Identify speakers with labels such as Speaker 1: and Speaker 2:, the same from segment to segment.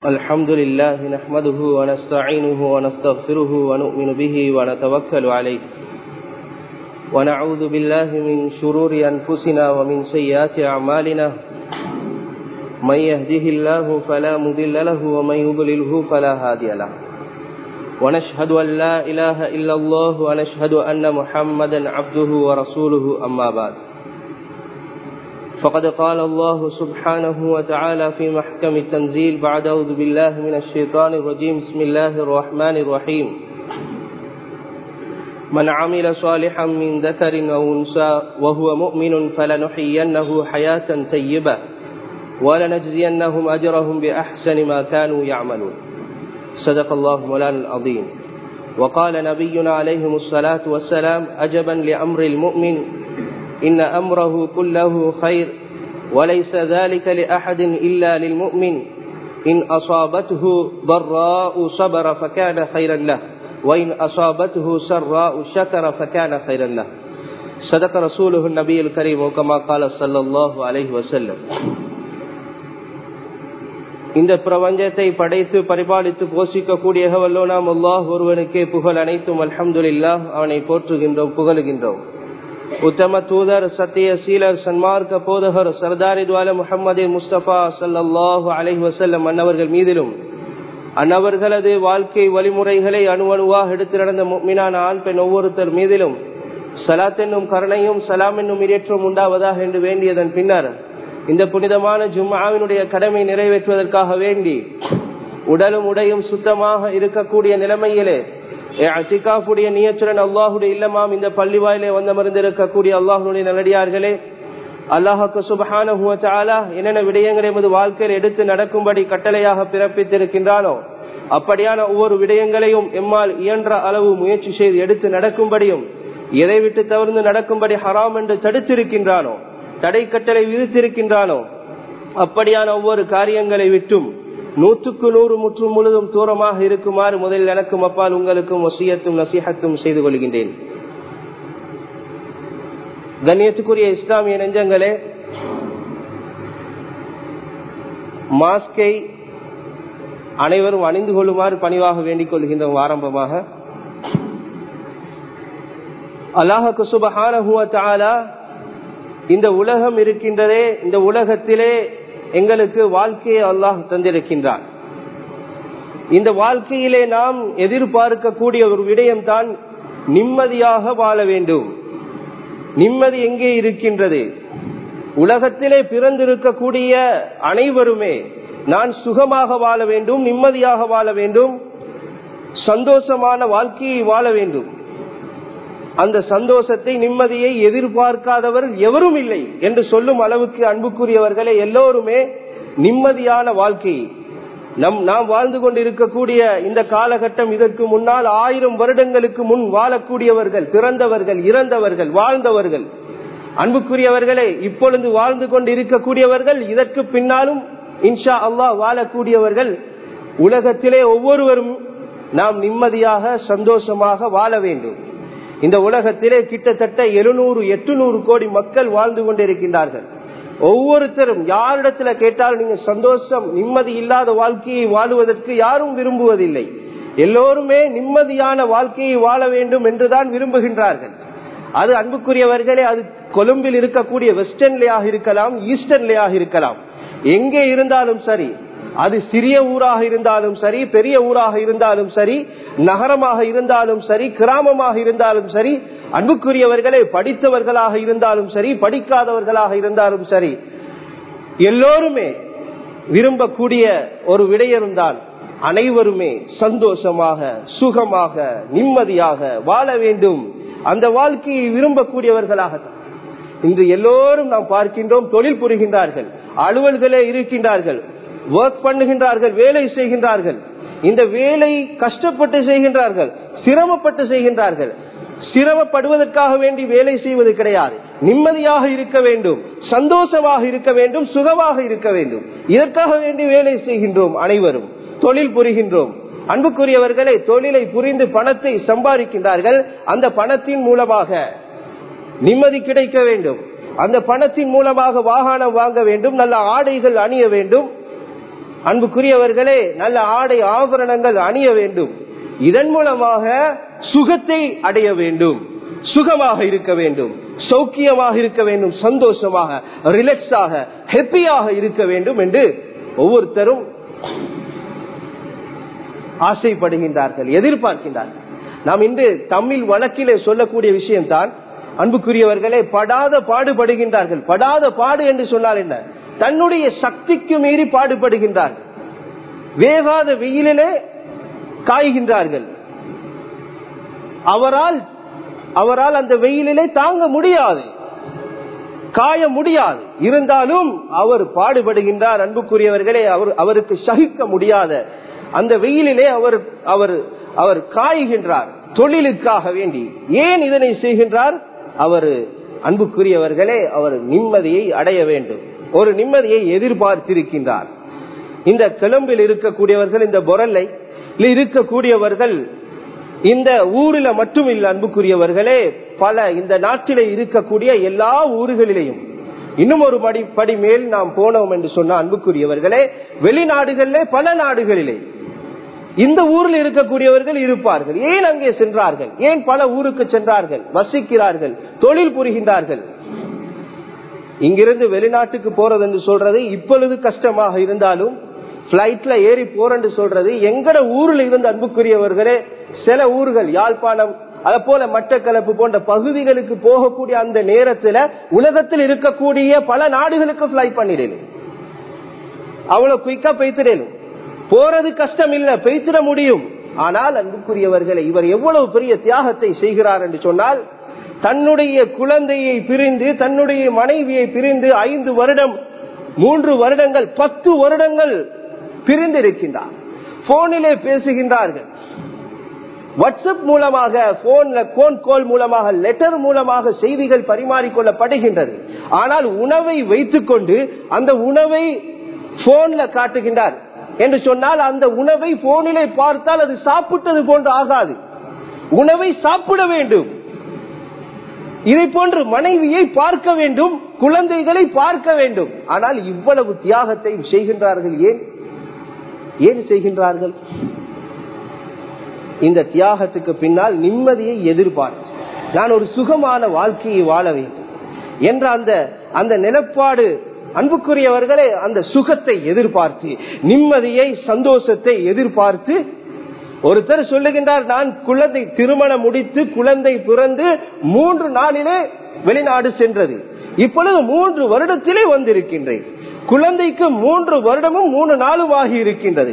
Speaker 1: الحمد لله نحمده ونستعينه ونستغفره ونؤمن به ونتوكل عليه ونعوذ بالله من شرور أنفسنا ومن سيئات أعمالنا من يهده الله فلا مضل له ومن يضلله فلا هادي له ونشهد أن لا إله إلا الله ونشهد أن محمدا عبده ورسوله أما بعد فقد قال الله سبحانه وتعالى في محكم التنزيل بعد أعوذ بالله من الشيطان الرجيم بسم الله الرحمن الرحيم من عمل صالحا من ذكر أو أنثى وهو مؤمن فلنحيينه حياة طيبة ولنجزينهم أجرهم بأحسن ما كانوا يعملون صدق الله مولانا العظيم وقال نبينا عليهم الصلاة والسلام أجبا لأمر المؤمن إن أمره كله خير وليس ذلك لأحد إلا للمؤمن إن أصابته ضراء صبر فكان خيرا له وإن أصابته سراء شكر فكان خيرا له صدق رسوله النبي الكريم كما قال صلى الله عليه وسلم இந்த பிரபஞ்சத்தை படைத்து பரிபாலித்து போஷிக்கக்கூடிய வல்லோனாம் அல்லாஹ் ஒருவனுக்கே புகழ் அனைத்தும் அல்ஹம்துல்லா அவனை போற்றுகின்றோம் புகழுகின்றோம் உத்தம தூதர் சத்திய சீலர் சன்மார்க்க போதகர் சர்தாரி துவால முகமது முஸ்தபா சல்லாஹூ அலஹி வசல்லம் அன்னவர்கள் மீதிலும் அன்னவர்களது வாழ்க்கை வழிமுறைகளை அணுவணுவாக எடுத்து நடந்த மீனான ஆண் பெண் ஒவ்வொருத்தர் மீதிலும் சலாத் என்னும் கருணையும் சலாம் என்னும் இரேற்றம் உண்டாவதாக என்று வேண்டியதன் பின்னர் இந்த புனிதமான ஜும்மாவினுடைய கடமை நிறைவேற்றுவதற்காக வேண்டி உடலும் உடையும் சுத்தமாக இருக்கக்கூடிய நிலைமையிலே அச்சிகாஃபுடைய நியச்சுடன் அல்லாஹுடைய இல்லமாம் இந்த பள்ளி வாயிலே வந்தமர்ந்து இருக்கக்கூடிய அல்லாஹுடைய நல்லடியார்களே அல்லாஹுக்கு சுபஹான என்னென்ன விடயங்களை எமது வாழ்க்கையில் எடுத்து நடக்கும்படி கட்டளையாக பிறப்பித்திருக்கின்றானோ அப்படியான ஒவ்வொரு விடயங்களையும் எம்மால் இயன்ற அளவு முயற்சி செய்து எடுத்து நடக்கும்படியும் எதை விட்டு தவிர்த்து நடக்கும்படி ஹராம் என்று தடுத்திருக்கின்றானோ தடை கட்டளை விதித்திருக்கின்றானோ அப்படியான ஒவ்வொரு காரியங்களை விட்டும் நூற்றுக்கு நூறு முற்றும் முழுதும் தூரமாக இருக்குமாறு முதலில் எனக்கும் அப்பால் உங்களுக்கும் வசியத்தும் நசீகத்தும் செய்து கொள்கின்றேன் கண்ணியத்துக்குரிய இஸ்லாமிய நெஞ்சங்களே மாஸ்கை அனைவரும் அணிந்து கொள்ளுமாறு பணிவாக வேண்டிக் கொள்கின்றோம் ஆரம்பமாக அல்லாஹுக்கு சுபஹான இந்த உலகம் இருக்கின்றதே இந்த உலகத்திலே எங்களுக்கு வாழ்க்கையை அல்லாஹ் தந்திருக்கின்றான் இந்த வாழ்க்கையிலே நாம் எதிர்பார்க்கக்கூடிய ஒரு விடயம் தான் நிம்மதியாக வாழ வேண்டும் நிம்மதி எங்கே இருக்கின்றது உலகத்திலே பிறந்திருக்கக்கூடிய அனைவருமே நான் சுகமாக வாழ வேண்டும் நிம்மதியாக வாழ வேண்டும் சந்தோஷமான வாழ்க்கையை வாழ வேண்டும் அந்த சந்தோஷத்தை நிம்மதியை எதிர்பார்க்காதவர் எவரும் இல்லை என்று சொல்லும் அளவுக்கு அன்புக்குரியவர்களே எல்லோருமே நிம்மதியான வாழ்க்கை நம் நாம் வாழ்ந்து கொண்டிருக்கக்கூடிய இந்த காலகட்டம் இதற்கு முன்னால் ஆயிரம் வருடங்களுக்கு முன் வாழக்கூடியவர்கள் பிறந்தவர்கள் இறந்தவர்கள் வாழ்ந்தவர்கள் அன்புக்குரியவர்களே இப்பொழுது வாழ்ந்து கொண்டு இருக்கக்கூடியவர்கள் இதற்கு பின்னாலும் இன்ஷா அல்லாஹ் வாழக்கூடியவர்கள் உலகத்திலே ஒவ்வொருவரும் நாம் நிம்மதியாக சந்தோஷமாக வாழ வேண்டும் இந்த உலகத்திலே கிட்டத்தட்ட எழுநூறு எட்டுநூறு கோடி மக்கள் வாழ்ந்து கொண்டிருக்கின்றார்கள் ஒவ்வொருத்தரும் யாரிடத்துல கேட்டாலும் நீங்க சந்தோஷம் நிம்மதி இல்லாத வாழ்க்கையை வாழுவதற்கு யாரும் விரும்புவதில்லை எல்லோருமே நிம்மதியான வாழ்க்கையை வாழ வேண்டும் என்றுதான் விரும்புகின்றார்கள் அது அன்புக்குரியவர்களே அது கொழும்பில் இருக்கக்கூடிய வெஸ்டர்ன்லேயாக இருக்கலாம் ஈஸ்டர்ன்லேயாக இருக்கலாம் எங்கே இருந்தாலும் சரி அது சிறிய ஊராக இருந்தாலும் சரி பெரிய ஊராக இருந்தாலும் சரி நகரமாக இருந்தாலும் சரி கிராமமாக இருந்தாலும் சரி அன்புக்குரியவர்களே படித்தவர்களாக இருந்தாலும் சரி படிக்காதவர்களாக இருந்தாலும் சரி எல்லோருமே விரும்பக்கூடிய ஒரு விடயம்தான் அனைவருமே சந்தோஷமாக சுகமாக நிம்மதியாக வாழ வேண்டும் அந்த வாழ்க்கையை விரும்பக்கூடியவர்களாக இன்று எல்லோரும் நாம் பார்க்கின்றோம் தொழில் புரிகின்றார்கள் அலுவல்களே இருக்கின்றார்கள் ஒர்க் பண்ணுகின்றார்கள் வேலை செய்கின்றார்கள் இந்த வேலை கஷ்டப்பட்டு செய்கின்றார்கள் சிரமப்பட்டு செய்கின்றார்கள் சிரமப்படுவதற்காக வேண்டி வேலை செய்வது கிடையாது நிம்மதியாக இருக்க வேண்டும் சந்தோஷமாக இருக்க வேண்டும் சுகமாக இருக்க வேண்டும் இதற்காக வேண்டி வேலை செய்கின்றோம் அனைவரும் தொழில் புரிகின்றோம் அன்புக்குரியவர்களை தொழிலை புரிந்து பணத்தை சம்பாதிக்கின்றார்கள் அந்த பணத்தின் மூலமாக நிம்மதி கிடைக்க வேண்டும் அந்த பணத்தின் மூலமாக வாகனம் வாங்க வேண்டும் நல்ல ஆடைகள் அணிய வேண்டும் அன்புக்குரியவர்களே நல்ல ஆடை ஆபரணங்கள் அணிய வேண்டும் இதன் மூலமாக சுகத்தை அடைய வேண்டும் சுகமாக இருக்க வேண்டும் சௌக்கியமாக இருக்க வேண்டும் சந்தோஷமாக ரிலாக்ஸாக ஹெப்பியாக இருக்க வேண்டும் என்று ஒவ்வொருத்தரும் ஆசைப்படுகின்றார்கள் எதிர்பார்க்கின்றார்கள் நாம் இன்று தமிழ் வழக்கிலே சொல்லக்கூடிய விஷயம்தான் அன்புக்குரியவர்களே படாத பாடுபடுகின்றார்கள் படாத பாடு என்று சொன்னால் என்ன தன்னுடைய சக்திக்கு மீறி பாடுபடுகின்றார்கள் வேகாத வெயிலிலே காய்கின்றார்கள் அவரால் அவரால் அந்த வெயிலிலே தாங்க முடியாது காய முடியாது இருந்தாலும் அவர் பாடுபடுகின்றார் அன்புக்குரியவர்களே அவர் அவருக்கு சகிக்க முடியாத அந்த வெயிலிலே அவர் அவர் அவர் காய்கின்றார் தொழிலுக்காக வேண்டி ஏன் இதனை செய்கின்றார் அவர் அன்புக்குரியவர்களே அவர் நிம்மதியை அடைய வேண்டும் ஒரு நிம்மதியை எதிர்பார்த்திருக்கின்றார் இந்த கிளம்பில் இருக்கக்கூடியவர்கள் இந்த பொரலை இருக்கக்கூடியவர்கள் இந்த ஊரில் மட்டும் இல்ல அன்புக்குரியவர்களே பல இந்த நாட்டில இருக்கக்கூடிய எல்லா ஊர்களிலேயும் இன்னும் ஒரு படி படி மேல் நாம் போனோம் என்று சொன்ன அன்புக்குரியவர்களே வெளிநாடுகளிலே பல நாடுகளிலே இந்த ஊரில் இருக்கக்கூடியவர்கள் இருப்பார்கள் ஏன் அங்கே சென்றார்கள் ஏன் பல ஊருக்கு சென்றார்கள் வசிக்கிறார்கள் தொழில் புரிகின்றார்கள் இங்கிருந்து வெளிநாட்டுக்கு போறது என்று சொல்றது இப்பொழுது கஷ்டமாக இருந்தாலும் பிளைட்ல ஏறி போறேன்னு சொல்றது எங்கட ஊர்ல இருந்து அன்புக்குரியவர்களே சில ஊர்கள் யாழ்ப்பாணம் அத போல மட்டக்களப்பு போன்ற பகுதிகளுக்கு போகக்கூடிய அந்த நேரத்துல உலகத்தில் இருக்கக்கூடிய பல நாடுகளுக்கு பிளைட் பண்ணிடணும் அவ்வளவு குயிக்கா பெய்த்திடணும் போறது கஷ்டம் இல்ல பெய்த்திட முடியும் ஆனால் அன்புக்குரியவர்களை இவர் எவ்வளவு பெரிய தியாகத்தை செய்கிறார் என்று சொன்னால் தன்னுடைய குழந்தையை பிரிந்து தன்னுடைய மனைவியை பிரிந்து ஐந்து வருடம் மூன்று வருடங்கள் பத்து வருடங்கள் பிரிந்து இருக்கின்றார் போனிலே பேசுகின்றார்கள் வாட்ஸ்அப் மூலமாக போன்ல போன் கால் மூலமாக லெட்டர் மூலமாக செய்திகள் பரிமாறிக்கொள்ளப்படுகின்றது ஆனால் உணவை வைத்துக் கொண்டு அந்த உணவை போன்ல காட்டுகின்றார் என்று சொன்னால் அந்த உணவை போனிலே பார்த்தால் அது சாப்பிட்டது போன்று ஆகாது உணவை சாப்பிட வேண்டும் இதை போன்று மனைவியை பார்க்க வேண்டும் குழந்தைகளை பார்க்க வேண்டும் ஆனால் இவ்வளவு தியாகத்தை செய்கின்றார்கள் ஏன் ஏன் செய்கின்றார்கள் இந்த தியாகத்துக்கு பின்னால் நிம்மதியை எதிர்பார்த்து நான் ஒரு சுகமான வாழ்க்கையை வாழ வேண்டும் என்ற அந்த அந்த நிலப்பாடு அன்புக்குரியவர்களே அந்த சுகத்தை எதிர்பார்த்து நிம்மதியை சந்தோஷத்தை எதிர்பார்த்து ஒருத்தர் சொல்லுகின்றார் நான் குழந்தை திருமணம் முடித்து குழந்தை பிறந்து மூன்று நாளிலே வெளிநாடு சென்றது இப்பொழுது மூன்று வருடத்திலே வந்திருக்கின்றேன் குழந்தைக்கு மூன்று வருடமும் மூணு நாளும் ஆகி இருக்கின்றது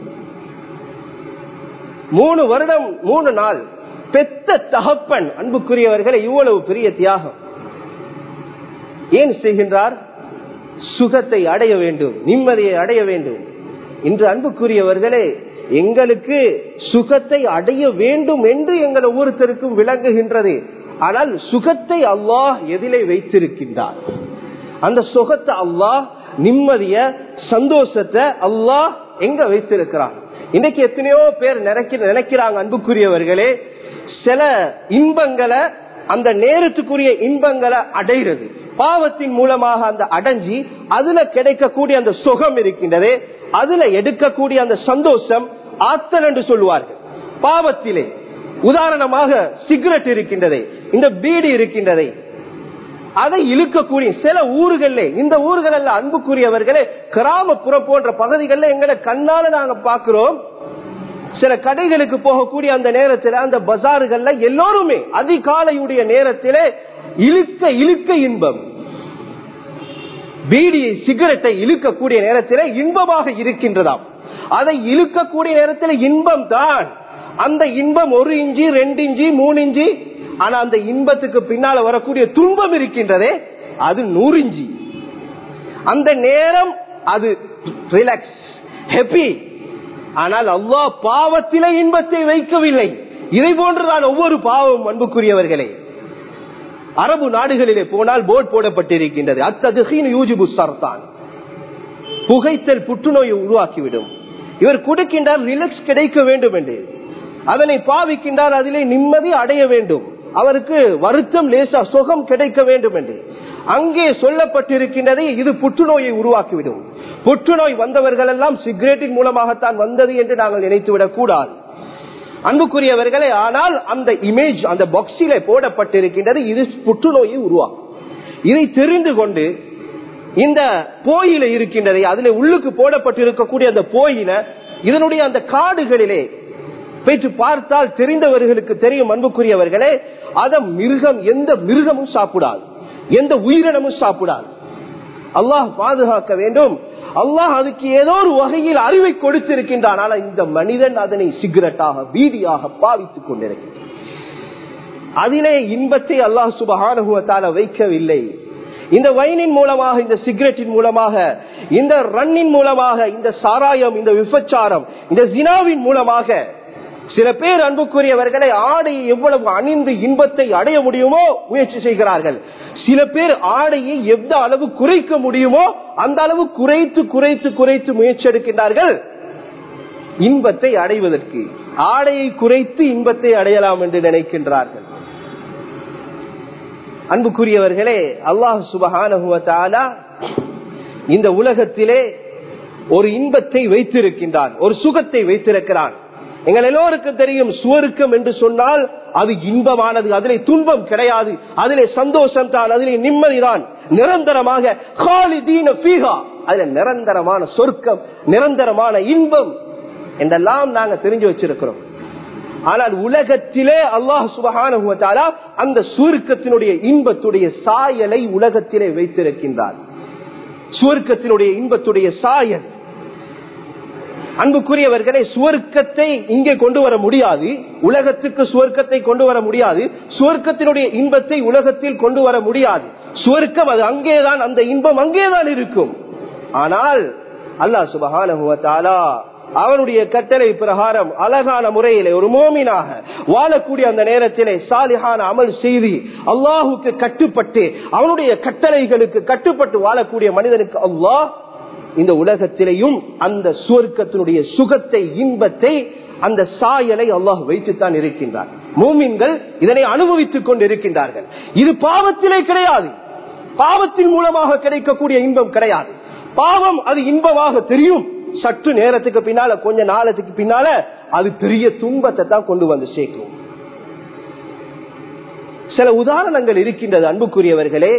Speaker 1: மூணு வருடம் மூணு நாள் பெத்த தகப்பன் அன்புக்குரியவர்களை இவ்வளவு பெரிய தியாகம் ஏன் செய்கின்றார் சுகத்தை அடைய வேண்டும் நிம்மதியை அடைய வேண்டும் இன்று அன்புக்குரியவர்களே எங்களுக்கு சுகத்தை அடைய வேண்டும் என்று எங்கள் ஒவ்வொருத்தருக்கும் விளங்குகின்றது ஆனால் சுகத்தை அல்லாஹ் எதிலே வைத்திருக்கின்றார் அந்த சுகத்தை அல்லாஹ் நிம்மதிய சந்தோஷத்தை அல்லாஹ் எங்க வைத்திருக்கிறான் இன்னைக்கு எத்தனையோ பேர் நினைக்கிறாங்க அன்புக்குரியவர்களே சில இன்பங்களை அந்த நேரத்துக்குரிய இன்பங்களை அடைகிறது பாவத்தின் மூலமாக அந்த அடைஞ்சி அதுல கிடைக்கக்கூடிய அந்த சுகம் இருக்கின்றதே அதுல எடுக்கக்கூடிய அந்த சந்தோஷம் ஆத்தல் என்று சொல்லுவார்கள் பாவத்திலே உதாரணமாக சிகரெட் இருக்கின்றதே இந்த பீடி இருக்கின்றதே அதை இழுக்கக்கூடிய சில ஊர்களே இந்த ஊர்கள் அல்ல அன்புக்குரியவர்களே கிராமப்புற போன்ற பகுதிகளில் எங்களை கண்ணால நாங்க பாக்குறோம் சில கடைகளுக்கு போகக்கூடிய அந்த நேரத்தில் அந்த பஜாறுகள்ல எல்லோருமே அதிகாலையுடைய நேரத்திலே இழுக்க இழுக்க இன்பம் பீடியை சிகரெட்டை இழுக்கக்கூடிய நேரத்தில் இன்பமாக இருக்கின்றதாம் அதை இழுக்கக்கூடிய நேரத்தில் இன்பம் தான் அந்த இன்பம் ஒரு இஞ்சி ரெண்டு இஞ்சி மூணு இஞ்சி ஆனா அந்த இன்பத்துக்கு பின்னால வரக்கூடிய துன்பம் இருக்கின்றதே அது நூறு இஞ்சி அந்த நேரம் அது ரிலாக்ஸ் ஹெப்பி ஆனால் அவ்வா பாவத்தில இன்பத்தை வைக்கவில்லை இதை போன்றுதான் ஒவ்வொரு பாவம் அன்புக்குரியவர்களே அரபு நாடுகளிலே போனால் போர்ட் போடப்பட்டிருக்கின்றது அத்ததுகின் யூஜிபு சர்தான் புகைத்தல் புற்றுநோயை உருவாக்கிவிடும் இவர் கொடுக்கின்றார் ரிலாக்ஸ் கிடைக்க வேண்டும் என்று அதனை பாவிக்கின்றார் அதிலே நிம்மதி அடைய வேண்டும் அவருக்கு வருத்தம் லேசா சுகம் கிடைக்க வேண்டும் என்று அங்கே சொல்லப்பட்டிருக்கின்றதை இது புற்றுநோயை உருவாக்கிவிடும் புற்றுநோய் வந்தவர்கள் எல்லாம் சிகரெட்டின் மூலமாகத்தான் வந்தது என்று நாங்கள் நினைத்துவிடக் கூடாது அன்புக்குரியவர்களே ஆனால் அந்த இமேஜ் அந்த பாக்ஸில போடப்பட்டிருக்கின்றது இது புற்றுநோயை உருவாக்கும் இதை தெரிந்து கொண்டு இந்த போயில இருக்கின்றதை அதுல உள்ளுக்கு போடப்பட்டிருக்கக்கூடிய அந்த போயில இதனுடைய அந்த காடுகளிலே போயிட்டு பார்த்தால் தெரிந்தவர்களுக்கு தெரியும் அன்புக்குரியவர்களே அத மிருகம் எந்த மிருகமும் சாப்பிடாது எந்த உயிரினமும் சாப்பிடாது அல்லாஹ் பாதுகாக்க வேண்டும் அல்லாஹ் அதுக்கு ஏதோ ஒரு வகையில் அறிவை கொடுத்திருக்கின்றான் ஆனால் இந்த மனிதன் அதனை சிகரெட்டாக வீதியாக பாவித்துக் கொண்டிருக்கின்றான் அதிலே இன்பத்தை அல்லாஹ் சுபகானுகுவத்தால வைக்கவில்லை இந்த வைனின் மூலமாக இந்த சிகரெட்டின் மூலமாக இந்த ரன்னின் மூலமாக இந்த சாராயம் இந்த விபச்சாரம் இந்த ஜினாவின் மூலமாக சில பேர் அன்புக்குரியவர்களை ஆடையை எவ்வளவு அணிந்து இன்பத்தை அடைய முடியுமோ முயற்சி செய்கிறார்கள் சில பேர் ஆடையை எந்த அளவு குறைக்க முடியுமோ அந்த அளவு குறைத்து குறைத்து குறைத்து முயற்சி எடுக்கின்றார்கள் இன்பத்தை அடைவதற்கு ஆடையை குறைத்து இன்பத்தை அடையலாம் என்று நினைக்கின்றார்கள் அன்புக்குரியவர்களே அல்லாஹ் சுபகான இந்த உலகத்திலே ஒரு இன்பத்தை வைத்திருக்கின்றான் ஒரு சுகத்தை வைத்திருக்கிறான் எங்கள் எல்லோருக்கும் தெரியும் சுவருக்கம் என்று சொன்னால் அது இன்பமானது அதிலே துன்பம் கிடையாது அதிலே சந்தோஷம் தான் அதிலே நிம்மதிதான் நிரந்தரமாக அதுல நிரந்தரமான சொர்க்கம் நிரந்தரமான இன்பம் என்றெல்லாம் நாங்க தெரிஞ்சு வச்சிருக்கிறோம் ஆனால் உலகத்திலே அல்லாஹ் சுபகான அந்த சுருக்கத்தினுடைய இன்பத்துடைய சாயலை உலகத்திலே வைத்திருக்கின்றார் சுவர்க்கத்தினுடைய இன்பத்துடைய சாயல் அன்புக்குரியவர்களை சுவர்க்கத்தை இங்கே கொண்டு வர முடியாது உலகத்துக்கு சுவர்க்கத்தை கொண்டு வர முடியாது சுவர்க்கத்தினுடைய இன்பத்தை உலகத்தில் கொண்டு வர முடியாது சுவர்க்கம் அது அங்கேதான் அந்த இன்பம் அங்கேதான் இருக்கும் ஆனால் அல்லாஹ் சுபகான அவனுடைய கட்டளை பிரகாரம் அழகான முறையிலே ஒரு மோமினாக வாழக்கூடிய அந்த நேரத்திலே சாலிஹான அமல் செய்து அல்லாஹுக்கு கட்டுப்பட்டு அவனுடைய கட்டளைகளுக்கு கட்டுப்பட்டு வாழக்கூடிய மனிதனுக்கு அல்லாஹ் இந்த உலகத்திலேயும் அந்த சுவர்க்கத்தினுடைய சுகத்தை இன்பத்தை அந்த சாயலை அல்லாஹ் வைத்துத்தான் இருக்கின்றார் மூமின்கள் இதனை அனுபவித்துக் கொண்டு இருக்கின்றார்கள் இது பாவத்திலே கிடையாது பாவத்தின் மூலமாக கிடைக்கக்கூடிய இன்பம் கிடையாது பாவம் அது இன்பமாக தெரியும் சற்று நேரத்துக்கு பின்னால கொஞ்ச நாளத்துக்கு பின்னால அது பெரிய துன்பத்தை தான் கொண்டு வந்து சேர்க்கும் சில உதாரணங்கள் இருக்கின்றது அன்புக்குரியவர்களே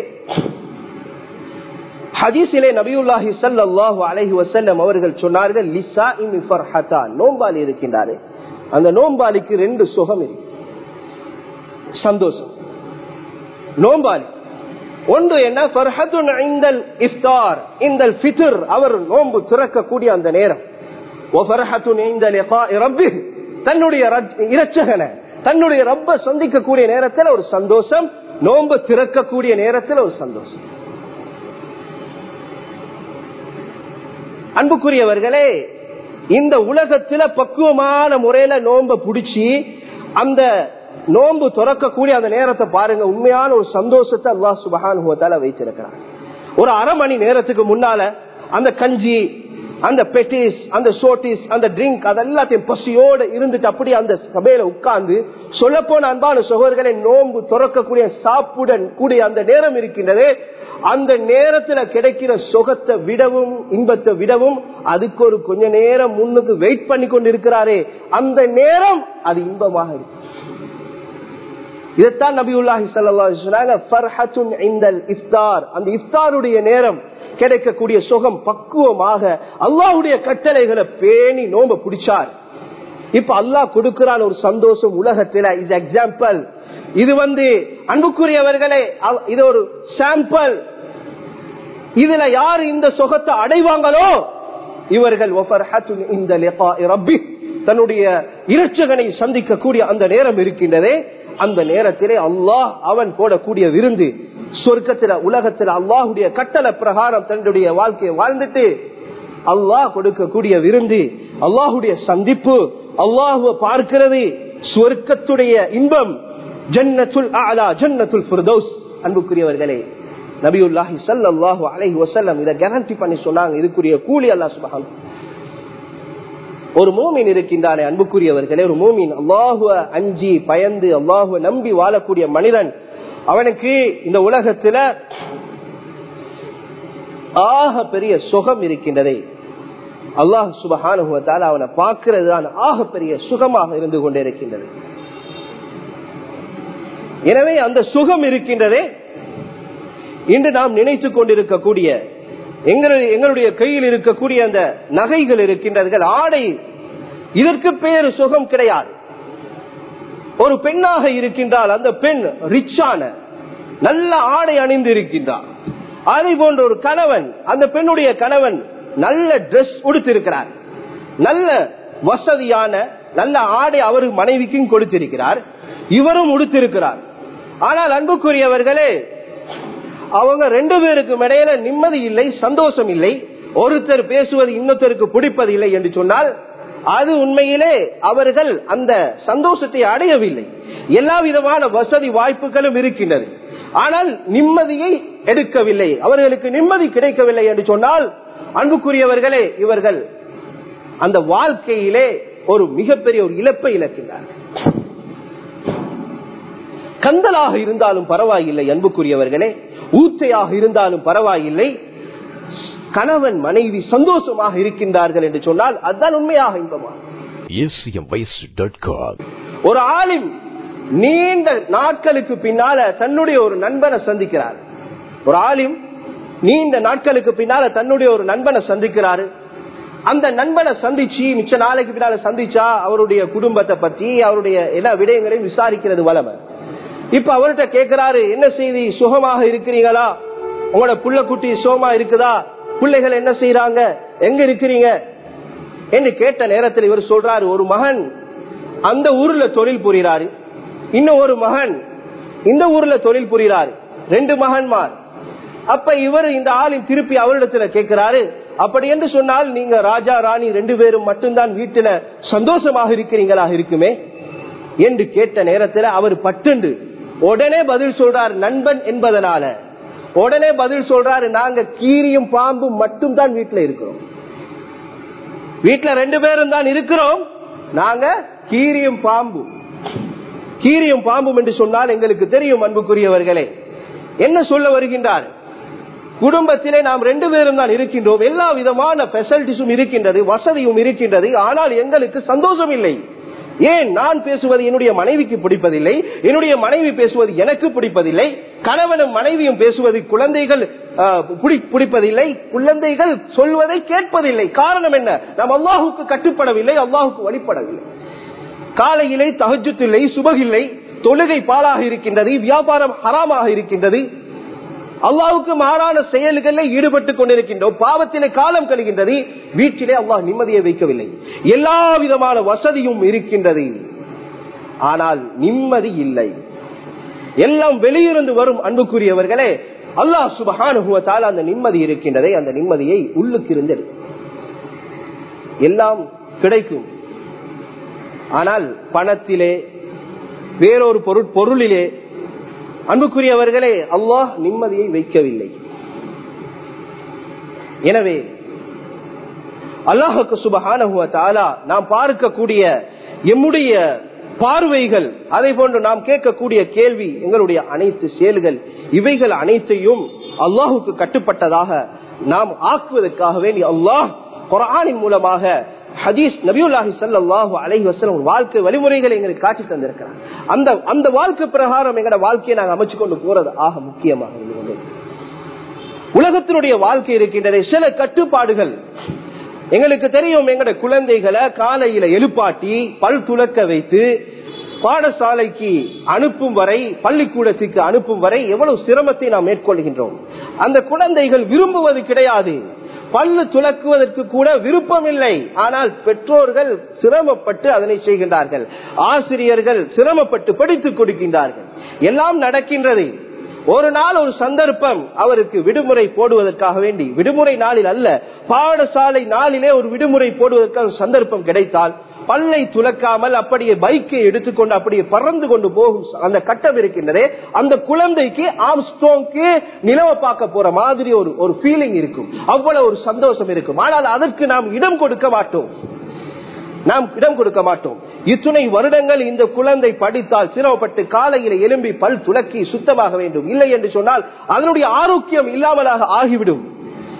Speaker 1: ஹதீஸிலே நபியுல்லாஹி சல்லாஹூ அலஹி வசல்லம் அவர்கள் சொன்னார்கள் லிசா இமி ஃபர்ஹதா நோம்பாலி இருக்கின்றாரு அந்த நோம்பாலிக்கு ரெண்டு சுகம் இருக்கு சந்தோஷம் நோம்பாலி ஒன்று என்ன ஃபர்ஹத்துன் இஃப்தார் இந்த ஃபித்ர் அவர் நோன்பு திறக்கக்கூடிய அந்த நேரம் தன்னுடைய இரட்சகனை தன்னுடைய ரப்ப சந்திக்கக்கூடிய நேரத்தில் ஒரு சந்தோஷம் நோன்பு திறக்கக்கூடிய நேரத்தில் ஒரு சந்தோஷம் அன்புக்குரியவர்களே இந்த உலகத்துல பக்குவமான முறையில நோம்ப புடிச்சு அந்த நோன்பு துறக்கக்கூடிய அந்த நேரத்தை பாருங்க உண்மையான ஒரு சந்தோஷத்தை அல்லா சுபகானுபவத்தால வைத்திருக்கிறார் ஒரு அரை மணி நேரத்துக்கு முன்னால அந்த கஞ்சி அந்த பெட்டிஸ் அந்த சோட்டிஸ் அந்த ட்ரிங்க் அதெல்லாத்தையும் பசியோட இருந்துட்டு அப்படி அந்த சபையில உட்கார்ந்து சொல்ல போன அன்பான சகோதரர்களை நோன்பு துறக்கக்கூடிய சாப்புடன் கூடிய அந்த நேரம் இருக்கின்றது அந்த நேரத்துல கிடைக்கிற சுகத்தை விடவும் இன்பத்தை விடவும் அதுக்கு ஒரு கொஞ்ச நேரம் முன்னுக்கு வெயிட் பண்ணி கொண்டு இருக்கிறாரே அந்த நேரம் அது இன்பமாக இருக்கு இதைத்தான் நபி உல்லாஹி சொன்னாங்க இஃப்தார் அந்த இஃப்தாருடைய நேரம் கிடைக்கக்கூடிய சுகம் பக்குவமாக அல்லாஹுடைய கட்டளைகளை பேணி நோம்ப பிடிச்சார் இப்ப அல்லாஹ் கொடுக்கிறான் ஒரு சந்தோஷம் உலகத்துல இது எக்ஸாம்பிள் இது வந்து அன்புக்குரியவர்களே இது ஒரு சாம்பிள் இதுல யாரு இந்த சுகத்தை அடைவாங்களோ இவர்கள் தன்னுடைய இரட்சகனை சந்திக்கக்கூடிய அந்த நேரம் இருக்கின்றதே அந்த நேரத்திலே அல்லாஹ் அவன் போடக்கூடிய விருந்து சொர்க்கத்துல உலகத்துல அல்லாஹுடைய கட்டளை பிரகாரம் தன்னுடைய வாழ்க்கையை வாழ்ந்துட்டு அல்லாஹ் கொடுக்கக்கூடிய விருந்து அல்லாஹுடைய சந்திப்பு அல்லாஹுவ பார்க்கிறது சொர்க்கத்துடைய இன்பம் ஜன்னத்துல் ஆலா ஜன்னத்துல் ஃபிர்தௌஸ் அன்புக்குரியவர்களே நபியுல்லாஹி ஸல்லல்லாஹு அலைஹி வஸல்லம் இத கேரண்டி பண்ணி சொன்னாங்க இதுக்குரிய கூலி அல்லாஹ் சுப்ஹான் ஒரு மூமின் இருக்கின்றானே அன்புக்குரியவர்களே ஒரு மூமின் அல்லாஹுவ அஞ்சி பயந்து அல்லாஹுவ நம்பி வாழக்கூடிய மனிதன் அவனுக்கு இந்த உலகத்துல ஆக பெரிய சுகம் இருக்கின்றதே அல்லாஹ் சுபஹானுவத்தால் அவனை பார்க்கிறது தான் ஆக பெரிய சுகமாக இருந்து கொண்டிருக்கின்றது எனவே அந்த சுகம் இருக்கின்றதே இன்று நாம் நினைத்துக் கொண்டிருக்கக்கூடிய எங்களுடைய எங்களுடைய கையில் இருக்கக்கூடிய அந்த நகைகள் இருக்கின்றர்கள் ஆடை இதற்கு பேரு சுகம் கிடையாது ஒரு பெண்ணாக இருக்கின்றால் அந்த பெண் ரிச்சான நல்ல ஆடை அணிந்து இருக்கின்றார் அதே போன்ற ஒரு கணவன் அந்த பெண்ணுடைய கணவன் நல்ல டிரெஸ் உடுத்திருக்கிறார் நல்ல வசதியான நல்ல ஆடை அவரு மனைவிக்கும் கொடுத்திருக்கிறார் இவரும் உடுத்திருக்கிறார் ஆனால் அன்புக்குரியவர்களே அவங்க ரெண்டு பேருக்கும் இடையில நிம்மதி இல்லை சந்தோஷம் இல்லை ஒருத்தர் பேசுவது இன்னொருத்தருக்கு பிடிப்பது இல்லை என்று சொன்னால் அது உண்மையிலே அவர்கள் அந்த சந்தோஷத்தை அடையவில்லை எல்லா விதமான வசதி வாய்ப்புகளும் இருக்கின்றது ஆனால் நிம்மதியை எடுக்கவில்லை அவர்களுக்கு நிம்மதி கிடைக்கவில்லை என்று சொன்னால் அன்புக்குரியவர்களே இவர்கள் அந்த வாழ்க்கையிலே ஒரு மிகப்பெரிய ஒரு இழப்பை இழக்கின்றார்கள் கந்தலாக இருந்தாலும் பரவாயில்லை அன்புக்குரியவர்களே ஊத்தையாக இருந்தாலும் பரவாயில்லை கணவன் மனைவி சந்தோஷமாக இருக்கின்றார்கள் என்று சொன்னால் அதுதான் உண்மையாக இன்பமா ஒரு ஆலிம் நீண்ட நாட்களுக்கு பின்னால தன்னுடைய ஒரு நண்பனை சந்திக்கிறார் ஒரு ஆலிம் நீண்ட நாட்களுக்கு பின்னால தன்னுடைய ஒரு நண்பனை சந்திக்கிறாரு அந்த நண்பனை சந்திச்சு மிச்ச நாளைக்கு பின்னால சந்திச்சா அவருடைய குடும்பத்தை பத்தி அவருடைய எல்லா விடயங்களையும் விசாரிக்கிறது வளமை இப்ப அவர்கிட்ட கேட்கிறாரு என்ன செய்தி சுகமாக இருக்கிறீங்களா உங்களோட புள்ள குட்டி சுகமா இருக்குதா பிள்ளைகள் என்ன செய்யறாங்க எங்க இருக்கிறீங்க என்று கேட்ட நேரத்தில் இவர் சொல்றாரு ஒரு மகன் அந்த ஊர்ல தொழில் புரிகிறாரு இன்னும் ஒரு மகன் இந்த ஊர்ல தொழில் புரிகிறாரு ரெண்டு மகன்மார் அப்ப இவர் இந்த ஆளின் திருப்பி அவரிடத்துல கேட்கிறாரு அப்படி என்று சொன்னால் நீங்க ராஜா ராணி ரெண்டு பேரும் மட்டும்தான் வீட்டுல சந்தோஷமாக இருக்கிறீங்களா இருக்குமே என்று கேட்ட நேரத்தில் அவர் பட்டுண்டு உடனே பதில் சொல்றார் நண்பன் என்பதனால உடனே பதில் சொல்றாரு நாங்க கீரியும் பாம்பும் மட்டும் தான் வீட்டுல இருக்கிறோம் வீட்டுல ரெண்டு பேரும் தான் இருக்கிறோம் நாங்க கீரியும் பாம்பும் கீரியும் பாம்பும் என்று சொன்னால் எங்களுக்கு தெரியும் அன்புக்குரியவர்களே என்ன சொல்ல வருகின்றார் குடும்பத்திலே நாம் ரெண்டு பேரும் தான் இருக்கின்றோம் எல்லா விதமான பெசலிட்டிஸும் இருக்கின்றது வசதியும் இருக்கின்றது ஆனால் எங்களுக்கு சந்தோஷம் இல்லை ஏன் நான் பேசுவது என்னுடைய மனைவிக்கு பிடிப்பதில்லை என்னுடைய மனைவி பேசுவது எனக்கு பிடிப்பதில்லை கணவனும் மனைவியும் பேசுவது குழந்தைகள் பிடிப்பதில்லை குழந்தைகள் சொல்வதை கேட்பதில்லை காரணம் என்ன நாம் அல்லாஹுக்கு கட்டுப்படவில்லை அல்லாஹுக்கு வழிபடவில்லை காலையிலே தகஜத்தில்லை சுபகில்லை தொழுகை பாலாக இருக்கின்றது வியாபாரம் ஹராமாக இருக்கின்றது அல்லாவுக்கு மாறான செயல்களில் ஈடுபட்டுக் கொண்டிருக்கின்றோம் பாவத்திலே காலம் கழிகின்றது வீட்டிலே அல்லாஹ் நிம்மதியை வைக்கவில்லை எல்லா விதமான வசதியும் இருக்கின்றது ஆனால் நிம்மதி இல்லை எல்லாம் வெளியிருந்து வரும் அன்புக்குரியவர்களே அல்லாஹ் சுபகானுகுவத்தால் அந்த நிம்மதி இருக்கின்றதை அந்த நிம்மதியை உள்ளுக்கு இருந்து எல்லாம் கிடைக்கும் ஆனால் பணத்திலே வேறொரு பொருள் பொருளிலே அன்புக்குரியவர்களே அல்லாஹ் நிம்மதியை வைக்கவில்லை எனவே அல்லாஹுக்கு சுபகான நாம் பார்க்கக்கூடிய எம்முடைய பார்வைகள் அதை போன்று நாம் கேட்கக்கூடிய கேள்வி எங்களுடைய அனைத்து செயல்கள் இவைகள் அனைத்தையும் அல்லாஹுக்கு கட்டுப்பட்டதாக நாம் ஆக்குவதற்காக வேண்டி அல்லாஹ் குரானின் மூலமாக ஹதீஸ் நபியுல்லாஹி சல்லாஹு அலைஹி வசலம் வாழ்க்கை வழிமுறைகளை எங்களுக்கு காட்டி தந்திருக்கிறார் அந்த அந்த வாழ்க்கை பிரகாரம் எங்களோட வாழ்க்கையை நாங்கள் அமைச்சு கொண்டு போறது ஆக முக்கியமாக இருந்து உலகத்தினுடைய வாழ்க்கை இருக்கின்றன சில கட்டுப்பாடுகள் எங்களுக்கு தெரியும் எங்கட குழந்தைகளை காலையில எழுப்பாட்டி பல் துளக்க வைத்து பாடசாலைக்கு அனுப்பும் வரை பள்ளிக்கூடத்துக்கு அனுப்பும் வரை எவ்வளவு சிரமத்தை நாம் மேற்கொள்கின்றோம் அந்த குழந்தைகள் விரும்புவது கிடையாது பல்லு துலக்குவதற்கு கூட விருப்பம் இல்லை ஆனால் பெற்றோர்கள் சிரமப்பட்டு அதனை செய்கின்றார்கள் ஆசிரியர்கள் சிரமப்பட்டு படித்துக் கொடுக்கின்றார்கள் எல்லாம் நடக்கின்றது ஒரு நாள் ஒரு சந்தர்ப்பம் அவருக்கு விடுமுறை போடுவதற்காக வேண்டி விடுமுறை நாளில் அல்ல பாடசாலை நாளிலே ஒரு விடுமுறை போடுவதற்கான சந்தர்ப்பம் கிடைத்தால் பல்லை துலக்காமல் அப்படியே பைக்கை எடுத்துக்கொண்டு அப்படியே பறந்து கொண்டு போகும் அந்த கட்டம் இருக்கின்றதே அந்த குழந்தைக்கு ஆம்ஸ்ட்ரோங்க்கு நிலவ பார்க்க போற மாதிரி ஒரு ஒரு ஃபீலிங் இருக்கும் அவ்வளவு ஒரு சந்தோஷம் இருக்கும் ஆனால் அதற்கு நாம் இடம் கொடுக்க மாட்டோம் நாம் இடம் கொடுக்க மாட்டோம் இத்துணை வருடங்கள் இந்த குழந்தை படித்தால் சிரமப்பட்டு காலையில எலும்பி பல் துலக்கி சுத்தமாக வேண்டும் இல்லை என்று சொன்னால் அதனுடைய ஆரோக்கியம் இல்லாமலாக ஆகிவிடும்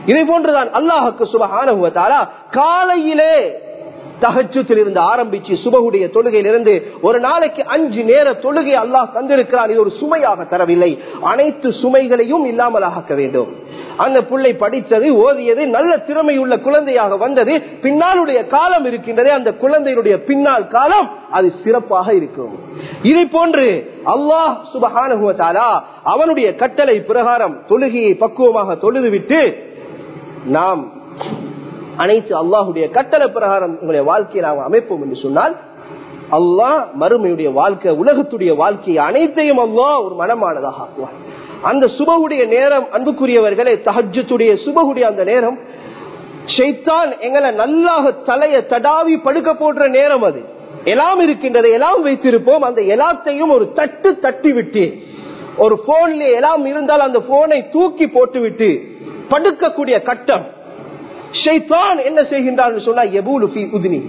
Speaker 1: இதை போன்றுதான் அல்லாஹுக்கு சுபஹான காலையிலே தகச்சத்தில் இருந்து ஆரம்பிச்சு சுபகுடைய தொழுகையிலிருந்து ஒரு நாளைக்கு அஞ்சு நேர தொழுகை அல்லாஹ் தந்திருக்கிறான் இது ஒரு சுமையாக தரவில்லை அனைத்து சுமைகளையும் இல்லாமல் ஆக்க வேண்டும் அந்த பிள்ளை படித்தது ஓதியது நல்ல திறமை உள்ள குழந்தையாக வந்தது பின்னாலுடைய காலம் இருக்கின்றதே அந்த குழந்தையினுடைய பின்னால் காலம் அது சிறப்பாக இருக்கும் இதை போன்று அல்லாஹ் சுபஹானுவத்தாலா அவனுடைய கட்டளை பிரகாரம் தொழுகையை பக்குவமாக தொழுதுவிட்டு நாம் அனைத்து அல்லாஹுடைய கட்டளை பிரகாரம் எங்களுடைய வாழ்க்கையை நாம் அமைப்போம் என்று சொன்னால் அல்லாஹ் மறுமையுடைய வாழ்க்கை உலகத்துடைய வாழ்க்கையை அனைத்தையும் அல்லாஹ் ஒரு மனமானதாக ஆக்குவார் அந்த சுபகுடைய நேரம் அன்புக்குரியவர்களே தஹஜத்துடைய சுபகுடைய அந்த நேரம் ஷைத்தான் எங்களை நல்லாக தலைய தடாவி படுக்க போடுற நேரம் அது எல்லாம் இருக்கின்றது எல்லாம் வைத்திருப்போம் அந்த எல்லாத்தையும் ஒரு தட்டு தட்டி விட்டு ஒரு போன்ல எல்லாம் இருந்தால் அந்த போனை தூக்கி போட்டு விட்டு படுக்கக்கூடிய கட்டம் ஷைத்தான் என்ன செய்கின்றான் சொன்னா எபூலு ஃபி உதினி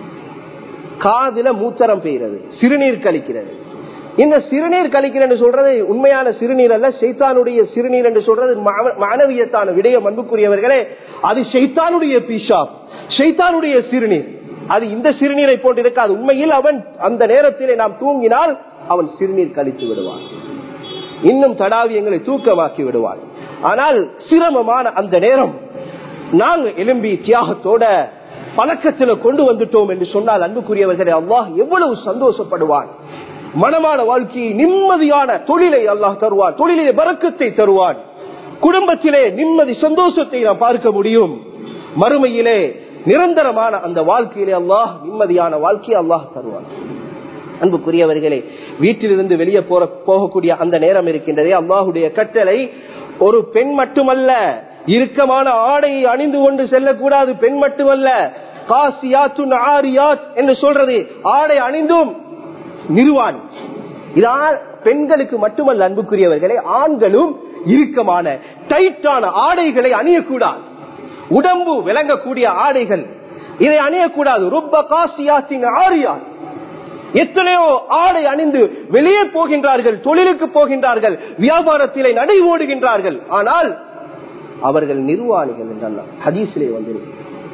Speaker 1: காதுல மூத்தரம் பெய்கிறது சிறுநீர் கழிக்கிறது இந்த சிறுநீர் கழிக்கிறது சொல்றது உண்மையான சிறுநீர் அல்ல சைத்தானுடைய சிறுநீர் என்று சொல்றது மாணவியத்தான விடயம் அன்புக்குரியவர்களே அது சைத்தானுடைய பீஷா சைத்தானுடைய சிறுநீர் அது இந்த சிறுநீரை போட்டு இருக்காது உண்மையில் அவன் அந்த நேரத்திலே நாம் தூங்கினால் அவன் சிறுநீர் கழித்து விடுவான் இன்னும் தடாவி எங்களை தூக்கமாக்கி விடுவான் ஆனால் சிரமமான அந்த நேரம் நாங்க எலும்பி தியாகத்தோட பழக்கத்துல கொண்டு வந்துட்டோம் என்று சொன்னால் அன்புக்குரியவர்களை அல்லாஹ் எவ்வளவு சந்தோஷப்படுவான் மனமான வாழ்க்கையை நிம்மதியான தொழிலை அல்லாஹ் தருவான் தொழிலே பறக்கத்தை தருவான் குடும்பத்திலே நிம்மதி சந்தோஷத்தை நாம் பார்க்க முடியும் மறுமையிலே நிரந்தரமான அந்த வாழ்க்கையிலே அல்லாஹ் நிம்மதியான வாழ்க்கையை அல்லாஹ் தருவான் அன்புக்குரியவர்களே வீட்டிலிருந்து வெளியே போற போகக்கூடிய அந்த நேரம் இருக்கின்றதே அல்லாஹுடைய கட்டளை ஒரு பெண் மட்டுமல்ல இறுக்கமான ஆடையை அணிந்து கொண்டு செல்லக்கூடாது பெண் மட்டுமல்ல காசியாத்து ஆரியாத் என்று சொல்றது ஆடை அணிந்தும் நிறுவான் இதால் பெண்களுக்கு மட்டுமல்ல அன்புக்குரியவர்களே ஆண்களும் இறுக்கமான டைட்டான ஆடைகளை அணியக்கூடாது உடம்பு விளங்கக்கூடிய ஆடைகள் இதை அணியக்கூடாது ரொம்ப காசியாத்தின் ஆரியாத் எத்தனையோ ஆடை அணிந்து வெளியே போகின்றார்கள் தொழிலுக்கு போகின்றார்கள் வியாபாரத்திலே நடை ஓடுகின்றார்கள் ஆனால் அவர்கள் நிர்வாணிகள் என்றெல்லாம் ஹதீசிலே வந்திருக்கு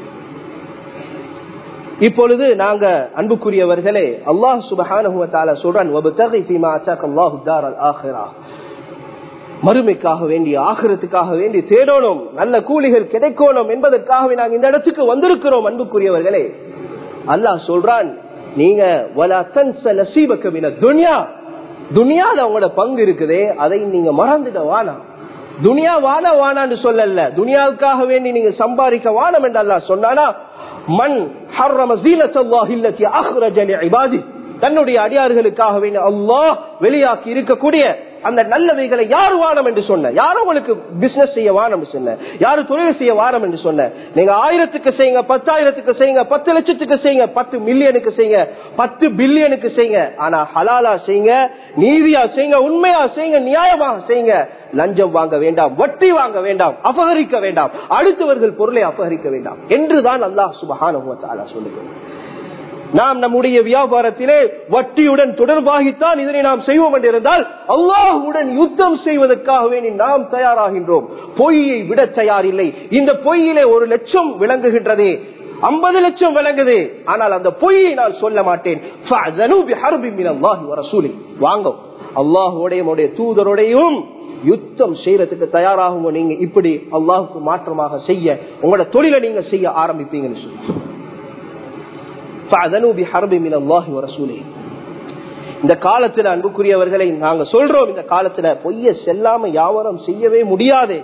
Speaker 1: இப்பொழுது நாங்க அன்புக்குரியவர்களே அல்லாஹ் சுபஹான சொல்றான் மறுமைக்காக வேண்டிய ஆகிரத்துக்காக வேண்டி தேடணும் நல்ல கூலிகள் கிடைக்கணும் என்பதற்காகவே நாங்கள் இந்த இடத்துக்கு வந்திருக்கிறோம் அன்புக்குரியவர்களே அல்லாஹ் சொல்றான் நீங்க துனியா துனியால உங்களோட பங்கு இருக்குதே அதை நீங்க மறந்துட வானா துனியா வான வானான்னு சொல்லல துனியாவுக்காக வேண்டி நீங்க சம்பாதிக்க வானம் என்று அல்லா சொன்னானா மண் தன்னுடைய அடியார்களுக்காக வேண்டி அல்லாஹ் வெளியாக்கி இருக்கக்கூடிய அந்த நல்லவைகளை யாரு வானம் என்று சொன்ன யாரும் உங்களுக்கு பிசினஸ் செய்ய வானம் சொன்ன யாரு தொழில் செய்ய வானம் என்று சொன்ன நீங்க ஆயிரத்துக்கு செய்யுங்க பத்தாயிரத்துக்கு செய்யுங்க பத்து லட்சத்துக்கு செய்யுங்க பத்து மில்லியனுக்கு செய்யுங்க பத்து பில்லியனுக்கு செய்யுங்க ஆனா ஹலாலா செய்யுங்க நீதியா செய்யுங்க உண்மையா செய்யுங்க நியாயமாக செய்யுங்க லஞ்சம் வாங்க வேண்டாம் வட்டி வாங்க வேண்டாம் அபகரிக்க வேண்டாம் அடுத்தவர்கள் பொருளை அபகரிக்க வேண்டாம் என்றுதான் அல்லாஹ் சுபஹான சொல்லுகிறேன் நாம் நம்முடைய வியாபாரத்திலே வட்டியுடன் தொடர்பாகித்தான் இதனை நாம் செய்வோம் என்றிருந்தால் அல்லாஹுடன் யுத்தம் செய்வதற்காகவே நாம் தயாராகின்றோம் பொய்யை விட தயாரில்லை இந்த பொய்யிலே ஒரு லட்சம் விளங்குகின்றதே ஐம்பது லட்சம் விளங்குது ஆனால் அந்த பொய்யை நான் சொல்ல மாட்டேன் வாங்க அல்லாஹுடைய தூதருடையும் யுத்தம் செய்யறதுக்கு தயாராகும் நீங்க இப்படி அல்லாஹுக்கு மாற்றமாக செய்ய உங்களோட தொழிலை நீங்க செய்ய ஆரம்பிப்பீங்கன்னு சொல்லி இந்த காலத்துல அன்புக்குரியவர்களை நாங்க சொல்றோம் இந்த காலத்துல பொய்ய செல்லாம வியாபாரம் செய்யவே முடியாது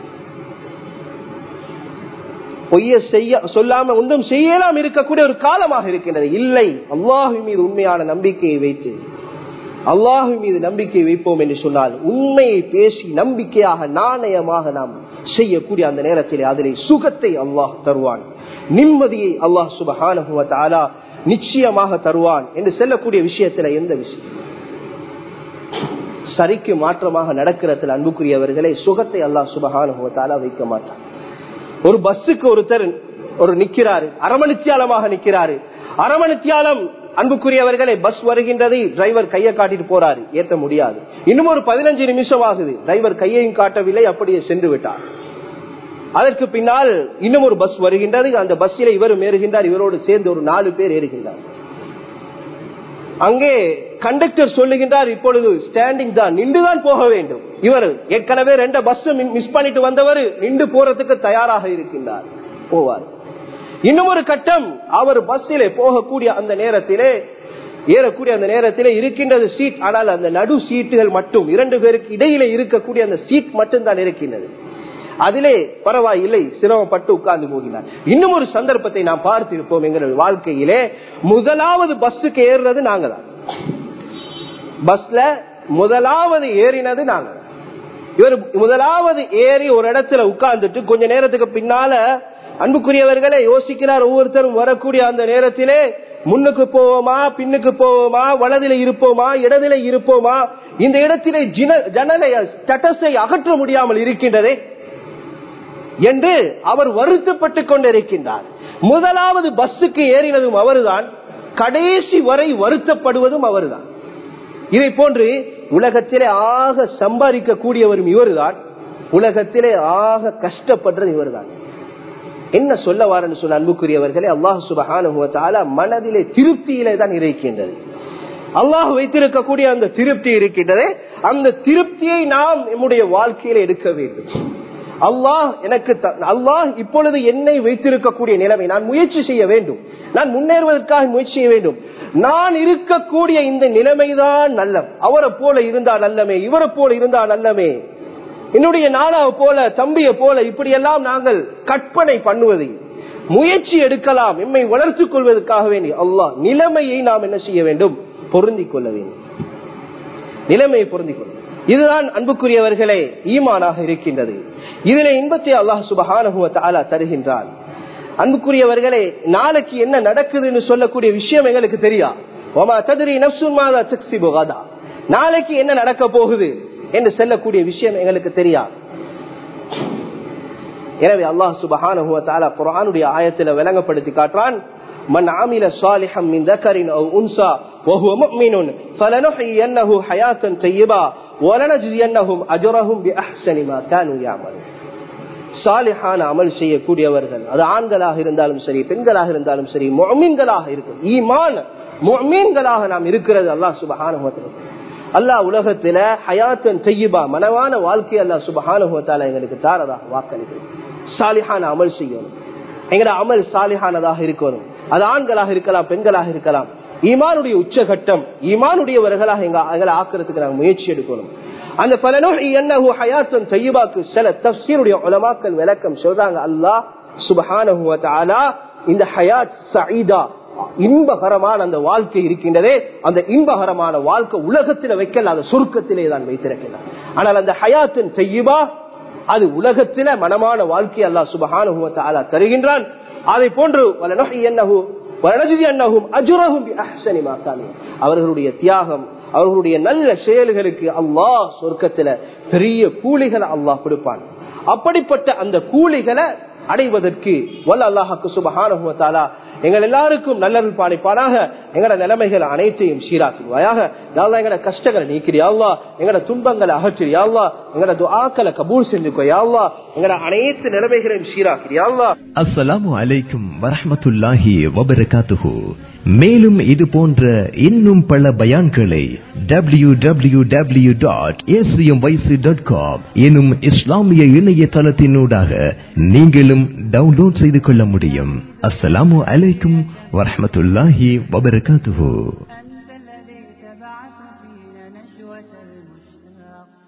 Speaker 1: பொய்ய செய்ய சொல்லாம ஒன்றும் செய்யலாம் இருக்கக்கூடிய ஒரு காலமாக இருக்கின்றது இல்லை அல்லாஹு மீது உண்மையான நம்பிக்கையை வைத்து அல்லாஹு மீது நம்பிக்கை வைப்போம் என்று சொன்னால் உண்மையை பேசி நம்பிக்கையாக நாணயமாக நாம் செய்யக்கூடிய அந்த நேரத்தில் அதிலே சுகத்தை அல்லாஹ் தருவான் நிம்மதியை அல்லாஹ் சுபஹான நிச்சயமாக தருவான் என்று செல்லக்கூடிய விஷயத்துல எந்த விஷயம் சரிக்கு மாற்றமாக நடக்கிறதுல அன்புக்குரியவர்களை சுகத்தை அல்லாஹ் சுபஹான வைக்க மாட்டான் ஒரு பஸ்ஸுக்கு ஒருத்தர் ஒரு நிக்கிறாரு அரமணித்தியாலமாக நிக்கிறாரு அரமணித்தியாலம் அன்புக்குரியவர்களை பஸ் வருகின்றது டிரைவர் கையை காட்டிட்டு போறாரு ஏற்ற முடியாது இன்னும் ஒரு பதினஞ்சு நிமிஷம் ஆகுது டிரைவர் கையையும் காட்டவில்லை அப்படியே சென்று விட்டார் அதற்கு பின்னால் இன்னும் ஒரு பஸ் வருகின்றது அந்த பஸ்ஸில் இவரும் ஏறுகின்றார் இவரோடு சேர்ந்து ஒரு நாலு பேர் ஏறுகின்றார் அங்கே கண்டக்டர் சொல்லுகின்றார் இப்பொழுது ஸ்டாண்டிங் தான் நின்றுதான் போக வேண்டும் இவர் ஏற்கனவே ரெண்டு பஸ் மிஸ் பண்ணிட்டு வந்தவர் நின்று போறதுக்கு தயாராக இருக்கின்றார் போவார் இன்னும் ஒரு கட்டம் அவர் பஸ்ஸிலே போகக்கூடிய அந்த நேரத்திலே ஏறக்கூடிய அந்த நேரத்திலே இருக்கின்றது சீட் ஆனால் அந்த நடு சீட்டுகள் மட்டும் இரண்டு பேருக்கு இடையிலே இருக்கக்கூடிய அந்த சீட் மட்டும் தான் இருக்கின்றது அதிலே பரவாயில்லை சிரமப்பட்டு உட்கார்ந்து போகிறார் இன்னும் ஒரு சந்தர்ப்பத்தை நாம் பார்த்திருப்போம் எங்களுடைய வாழ்க்கையிலே முதலாவது பஸ்ஸுக்கு ஏறுறது நாங்க தான் பஸ்ல முதலாவது ஏறினது நாங்க இவர் முதலாவது ஏறி ஒரு இடத்துல உட்கார்ந்துட்டு கொஞ்ச நேரத்துக்கு பின்னால அன்புக்குரியவர்களை யோசிக்கிறார் ஒவ்வொருத்தரும் வரக்கூடிய அந்த நேரத்திலே முன்னுக்கு போவோமா பின்னுக்கு போவோமா வலதில இருப்போமா இடதில இருப்போமா இந்த இடத்திலே ஜனலை ஸ்டட்டஸை அகற்ற முடியாமல் இருக்கின்றதே என்று அவர் வருத்தப்பட்டுக் கொண்டிருக்கின்றார் முதலாவது பஸ்ஸுக்கு ஏறினதும் அவர்தான் கடைசி வரை வருத்தப்படுவதும் அவர்தான் இதை போன்று உலகத்திலே ஆக சம்பாதிக்க கூடியவரும் இவர்தான் உலகத்திலே ஆக கஷ்டப்படுறது இவர்தான் என்ன சொல்ல வாரன்னு சொன்ன அன்புக்குரியவர்களே அல்லாஹ் சுபஹான மனதிலே திருப்தியிலே தான் இருக்கின்றது அல்லாஹ் வைத்திருக்கக்கூடிய அந்த திருப்தி இருக்கின்றது அந்த திருப்தியை நாம் நம்முடைய வாழ்க்கையில எடுக்க வேண்டும் அல்லாஹ் எனக்கு அல்லாஹ் இப்பொழுது என்னை வைத்திருக்கக்கூடிய நிலைமை நான் முயற்சி செய்ய வேண்டும் நான் முன்னேறுவதற்காக முயற்சி செய்ய வேண்டும் நான் இருக்கக்கூடிய இந்த நிலைமைதான் நல்ல அவரை போல இருந்தா நல்லமே இவரை போல இருந்தா நல்லமே என்னுடைய நானாவை போல தம்பியை போல இப்படியெல்லாம் நாங்கள் கற்பனை பண்ணுவதை முயற்சி எடுக்கலாம் எம்மை வளர்த்துக் கொள்வதற்காக வேண்டி அல்லாஹ் நிலைமையை நாம் என்ன செய்ய வேண்டும் பொருந்திக் கொள்ள வேண்டும் நிலைமையை பொருந்திக் கொள்ள இதுதான் அன்புக்குரியவர்களே ஈமானாக இருக்கின்றது இதுல இன்பத்தை அல்லாஹ் சுபஹானுவ தருகின்றான் அன்புக்குரியவர்களே நாளைக்கு என்ன நடக்குதுன்னு சொல்லக்கூடிய விஷயம் எங்களுக்கு தெரியா நாளைக்கு என்ன நடக்க போகுது என்று சொல்லக்கூடிய விஷயம் எங்களுக்கு தெரியா எனவே அல்லாஹ் சுபஹானுவ குரானுடைய ஆயத்தில் விளங்கப்படுத்தி காட்டுறான் من عمل صالحا من ذكر او انثى وهو مؤمن فلنحيينه حياه طيبه ولنجزينهم اجرهم باحسن ما كانوا يعملون சாலிஹான அமல் செய்யக்கூடியவர்கள் அது ஆண்களாக இருந்தாலும் சரி பெண்களாக இருந்தாலும் சரி மொமீன்களாக இருக்கும் ஈமான் மொமீன்களாக நாம் இருக்கிறது அல்லாஹ் சுபஹான அல்லாஹ் உலகத்துல ஹயாத்தன் செய்யுபா மனவான வாழ்க்கை அல்லாஹ் சுபஹானுவத்தால எங்களுக்கு தாரதாக வாக்களிக்கிறது சாலிஹான அமல் செய்யணும் எங்கட அமல் சாலிஹானதாக இருக்கணும் அது ஆண்களாக இருக்கலாம் பெண்களாக இருக்கலாம் ஈமானுடைய உச்சகட்டம் ஈமானுடையவர்களாக எங்க எங்களை ஆக்கிறதுக்கு நாங்கள் முயற்சி எடுக்கணும் அந்த பலனோ என்னஹு ஹயாத்தன் தையுபாக்கு சில தப்சீருடைய உலமாக்கள் விளக்கம் சொல்றாங்க அல்லாஹ் சுபஹானஹு தஆலா இந்த ஹயாத் சஈதா இன்பகரமான அந்த வாழ்க்கை இருக்கின்றதே அந்த இன்பகரமான வாழ்க்கை உலகத்தில் வைக்கல அந்த சுருக்கத்திலே தான் வைத்திருக்கிறார் ஆனால் அந்த ஹயாத்தின் செய்யுபா அது உலகத்தில மனமான வாழ்க்கை அல்லா சுபஹானுவ தஆலா தருகின்றான் அதை போன்று அவர்களுடைய தியாகம் அவர்களுடைய நல்ல செயல்களுக்கு அல்லாஹ் சொர்க்கத்துல பெரிய கூலிகளை அல்லாஹ் கொடுப்பான் அப்படிப்பட்ட அந்த கூலிகளை அடைவதற்கு வல்ல அல்லாஹாக்கு சுபஹானுவத்தாலா எங்கள் எல்லாருக்கும் நல்லருள் பாணிப்பானாக எங்கட நிலைமைகள் அனைத்தையும் சீராக்குவாயாக யாழ்லா எங்கட கஷ்டங்களை நீக்கிறியாவா எங்கட துன்பங்களை அகற்றியாவா எங்கட துஆக்களை கபூல் செஞ்சுக்கோ யாவா எங்கட அனைத்து நிலைமைகளையும் சீராக்கிறியாவா
Speaker 2: அஸ்ஸலாமு அலைக்கும் வரஹ்மத்துல்லாஹி வபரகாத்துஹு மேலும் இது போன்ற இன்னும் பல பயான்களை W W W dot dot com எனும் இஸ்லாமிய இணையதளத்தினூடாக நீங்களும் டவுன்லோட் செய்து கொள்ள முடியும் அஸ்ஸலாமு அலைக்கும் வரஹ்மத்துல்லாஹி வபரகாத்துஹு
Speaker 3: أنت الذي تبعث فينا نشر